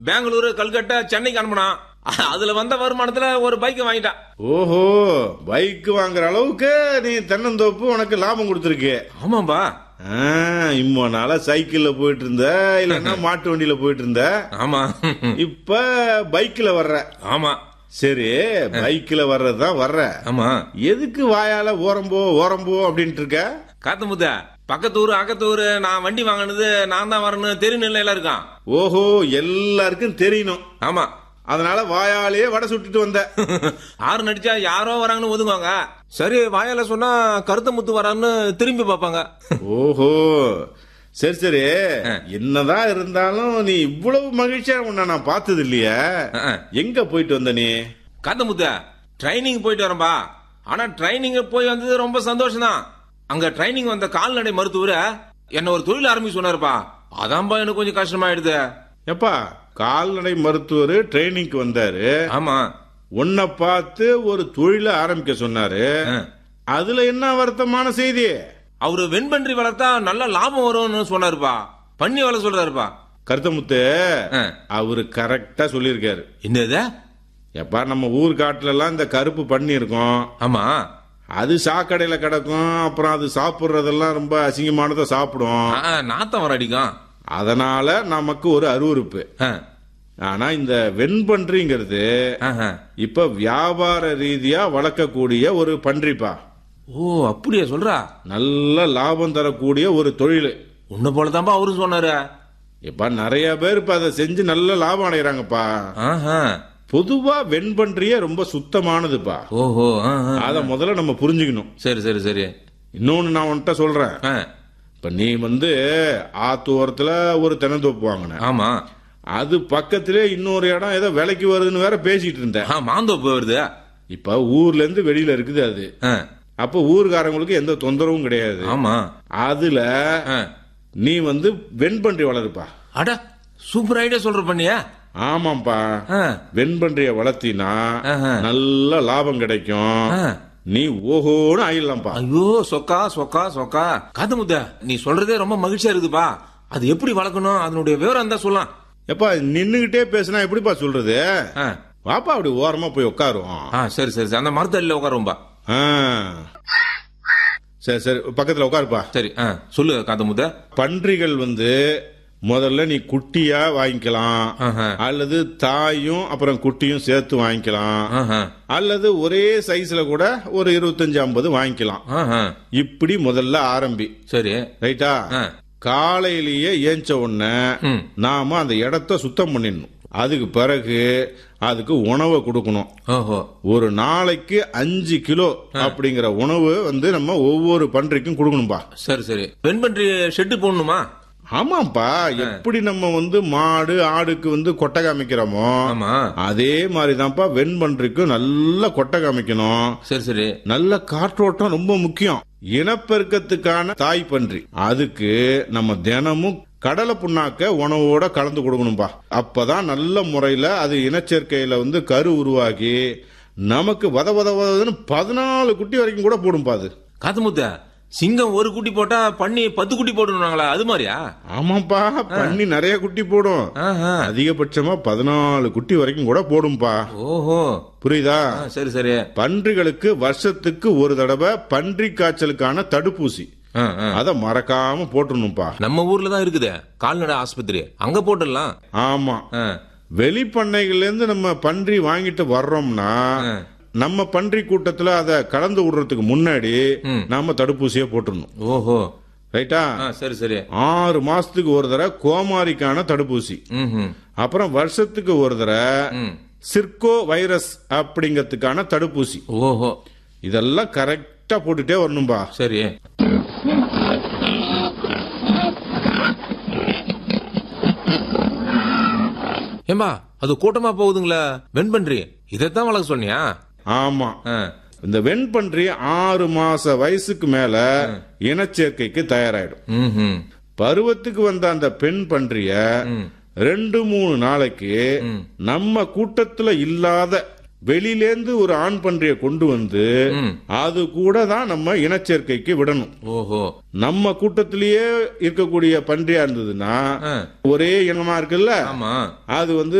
பெங்களூரு கல்கட்டா சென்னைக்கு அனுப்புனான் அதுல வந்த வருமானத்துல ஒரு பைக் வாங்கிட்டான் ஓஹோ பைக் வாங்குற அளவுக்கு நீ தென்னந்தோப்பு உனக்கு லாபம் கொடுத்துருக்கு ஆமாம்பா இம்மோ நாளா சைக்கிள்ல போயிட்டு இருந்த இல்லன்னா மாட்டு வண்டியில போயிட்டு இருந்த ஆமா இப்ப பைக்ல வர்ற ஆமா சரி பைக்ல வர்றதுதான் வர்ற ஆமா எதுக்கு வாயால ஓரம்போ ஓரம்போ அப்படின்ட்டு இருக்க காத்த முத்த பக்கத்து ஊரு அக்கத்து ஊரு நான் வண்டி வாங்கினது நான் தான் வரணும் தெரு நிலையில இருக்கான் ஓஹோ எல்லாருக்கும் தெரியணும் ஆமா அதனால வாயாலேயே வடை சுட்டுட்டு வந்த ஆறு நடிச்சா யாரோ வராங்கன்னு ஒதுங்குவாங்க சரி வாயால சொன்னா கருத்த முத்து வரான்னு திரும்பி பார்ப்பாங்க ஓஹோ சரி சரி என்னதான் இருந்தாலும் நீ இவ்வளவு மகிழ்ச்சியா உன்னை நான் பார்த்தது இல்லையே அஹ். எங்க போயிட்டு வந்த நீ காத்த முத்த ட்ரைனிங் போயிட்டு வரேன்பா ஆனா ட்ரைனிங் போய் வந்தது ரொம்ப சந்தோஷம் தான் அங்க ட்ரைனிங் வந்த கால்நடை மருத்துவர் என்ன ஒரு தொழில் ஆரம்பிக்க சொன்னாருப்பா அதான்பா எனக்கு கொஞ்சம் கஷ்டமாயிடுது எப்பா கால்நடை மருத்துவர் ட்ரைனிங்க்கு வந்தாரு ஆமா உன்னை பார்த்து ஒரு தொழிலை ஆரம்பிக்க சொன்னாரு அஹ். அதுல என்ன வருத்தமான செய்தி அவரு வெண்பன்றி வளர்த்தா நல்ல லாபம் வரும்னு சொன்னாருப்பா பண்ணி வளர சொல்றாருப்பா கருத்தமுத்து அஹ். அவரு கரெக்டா சொல்லியிருக்காரு என்னது எப்பா நம்ம ஊர் காட்டுல எல்லாம் இந்த கருப்பு பண்ணி இருக்கும் ஆமா அது சாக்கடையில கிடக்கும் அப்புறம் அது சாப்பிடுறதெல்லாம் ரொம்ப அசிங்கமானதை சாப்பிடும் ஆ, நாத்தம் வர அடிக்கும் அதனால நமக்கு ஒரு அருவருப்பு அஹ். ஆனா இந்த வெண்பன்றிங்கிறது ஆஹா. இப்ப வியாபார ரீதியா வளர்க்கக்கூடிய ஒரு பன்றிப்பா ஓ அப்படியா சொல்றா நல்ல லாபம் தரக்கூடிய ஒரு தொழில் உன்னை போலதான்பா அவரும் சொன்னாரு இப்ப நிறைய பேர் இப்ப அதை செஞ்சு நல்ல லாபம் அடைகிறாங்கப்பா ஆஹா. பொதுவா வெண்பன்றியே ரொம்ப சுத்தமானதுப்பா ஓஹோ ஆ, ஆ. அத முதல்ல நம்ம புரிஞ்சுக்கணும் சரி சரி சரி இன்னொன்னு நான் உன்கிட்ட சொல்றேன் ஆ, இப்ப நீ வந்து ஆத்து ஓரத்துல ஒரு தென்னந்தோப்பு வாங்கின ஆமா அது பக்கத்திலே இன்னொரு இடம் ஏதோ விலைக்கு வருதுன்னு வேற பேசிட்டு இருந்த ஆ, மாந்தோப்பு வருது இப்ப ஊர்ல இருந்து வெளியில இருக்குது அது ஆ, அப்ப ஊர்காரங்களுக்கு எந்த தொந்தரவும் கிடையாது ஆமா அதுல ஆ. நீ வந்து வெண்பன்றி வளருப்பா அட சூப்பர் ஐடியா சொல்ற பண்ணியா ஆமாப்பா ஆ, வெண்பன்றிய வளர்த்தினா ஆஹா. நல்ல லாபம் கிடைக்கும் ஆ. நீ ஓஹோன்னு ஆயிடலாம்ப்பா ஐயோ சொக்கா சொக்கா சொக்கா காது முத்த நீ சொல்றதே ரொம்ப மகிழ்ச்சியா இருக்குதுப்பா அது எப்படி வளர்க்கணும் அதனுடைய விவரம் தான் சொல்லலாம் எப்பா நின்னுகிட்டே பேசினா எப்படிப்பா சொல்றது ஆ, வாப்பா அப்படி ஓரமா போய் உட்காருவோம் ஆ, சரி சரி சரி. அந்த மரத்தடியில உட்காரும்பா ஆ. சரி சரி பக்கத்துல உட்காருப்பா சரி ஆ, சொல்லு காது முத்த பன்றிகள் வந்து முதல்ல நீ குட்டியா வாங்கிக்கலாம் ஆஹா. அல்லது தாயும் அப்புறம் குட்டியும் சேர்த்து வாங்கிக்கலாம் ஆஹா, அல்லது ஒரே சைஸ்ல கூட ஒரு இருபத்தஞ்சு ஐம்பது வாங்கிக்கலாம் ஆஹா. இப்படி முதல்ல ஆரம்பி சரி ரைட்டா ஆ. காலையிலேயே ஏஞ்ச உடனே ம். நாம அந்த இடத்த சுத்தம் பண்ணிடணும் அதுக்கு பிறகு அதுக்கு உணவை கொடுக்கணும் ஓஹோ ஒரு நாளைக்கு அஞ்சு கிலோ அப்படிங்கிற உணவு வந்து நம்ம ஒவ்வொரு பன்றிக்கும் கொடுக்கணும்பா சரி சரி வெண்பன்றி ஷெட்டு போடணுமா ஆமாப்பா எப்படி நம்ம வந்து மாடு ஆடுக்கு வந்து கொட்டை காமிக்கிறோமோ ஆமா அதே மாதிரிதான்ப்பா வெண்பன்றிக்கும் நல்ல கொட்டை காமிக்கணும் சரி சரி நல்ல காற்றோட்டம் ரொம்ப முக்கியம் இனப்பெருக்கத்துக்கான தாய் பன்றி அதுக்கு நம்ம தினமும் கடலை புண்ணாக்க உணவோட கலந்து கொடுக்கணும்பா அப்பதான் நல்ல முறையில அது இனச்சேர்க்கையில வந்து கரு உருவாகி நமக்கு வத வத வதன்னு பதினாலு குட்டி வரைக்கும் கூட போடும்பா அது காத்துமுத்த சிங்கம் ஒரு குட்டி போட்டா பண்ணி பத்து குட்டி போடணுங்களா அது மாதிரியா ஆமாப்பா பண்ணி நிறைய குட்டி போடும் ஆஹா. அதிகபட்சமா பதினாலு குட்டி வரைக்கும் கூட போடும்பா ஓஹோ புரியுதா ஆ, சரி சரி பன்றிகளுக்கு வருஷத்துக்கு ஒரு தடவை பன்றி காய்ச்சலுக்கான தடுப்பூசி ஆ, ஆ. அத மறக்காம போட்டுருணும்பா நம்ம ஊர்ல தான் இருக்குது கால்நடை ஆஸ்பத்திரி அங்க போட்டுடலாம் ஆமா ஆ, வெளிப்பண்ணைகள்ல இருந்து நம்ம பன்றி வாங்கிட்டு வர்றோம்னா ஆ. நம்ம பன்றி கூட்டத்துல அத கலந்து விடுறதுக்கு முன்னாடி ம். நாம தடுப்பூசியை போட்டுடணும் ஓஹோ ரைட்டா ஆ, சரி சரி ஆறு மாசத்துக்கு ஒரு தடவை கோமாரிக்கான தடுப்பூசி ம் அப்புறம் வருஷத்துக்கு ஒரு தடவை ம் சிர்கோ வைரஸ் அப்படிங்கறதுக்கான தடுப்பூசி ஓஹோ இதெல்லாம் கரெக்டா போட்டுட்டே வரணும்பா சரி ஏம்பா அது கூட்டமா போகுதுங்களா வெண்பன்றி இதைத்தான் வளர்க்க சொன்னியா ஆமா ஆ, இந்த வெண்பன்றி ஆறு மாச வயசுக்கு மேல இனச்சேர்க்கைக்கு தயாராயிடும் ம்ஹும். பருவத்துக்கு வந்த அந்த பெண் பன்றிய ம். ரெண்டு மூணு நாளைக்கு நம்ம கூட்டத்துல இல்லாத வெளியிலேந்து ஒரு ஆண் பன்றியை கொண்டு வந்து ம். அது கூட தான் நம்ம இனச்சேர்க்கைக்கு விடணும் ஓஹோ நம்ம கூட்டத்திலேயே இருக்கக்கூடிய பன்றியா இருந்ததுன்னா ஆ, ஒரே இனமா இருக்குல்ல ஆமா அது வந்து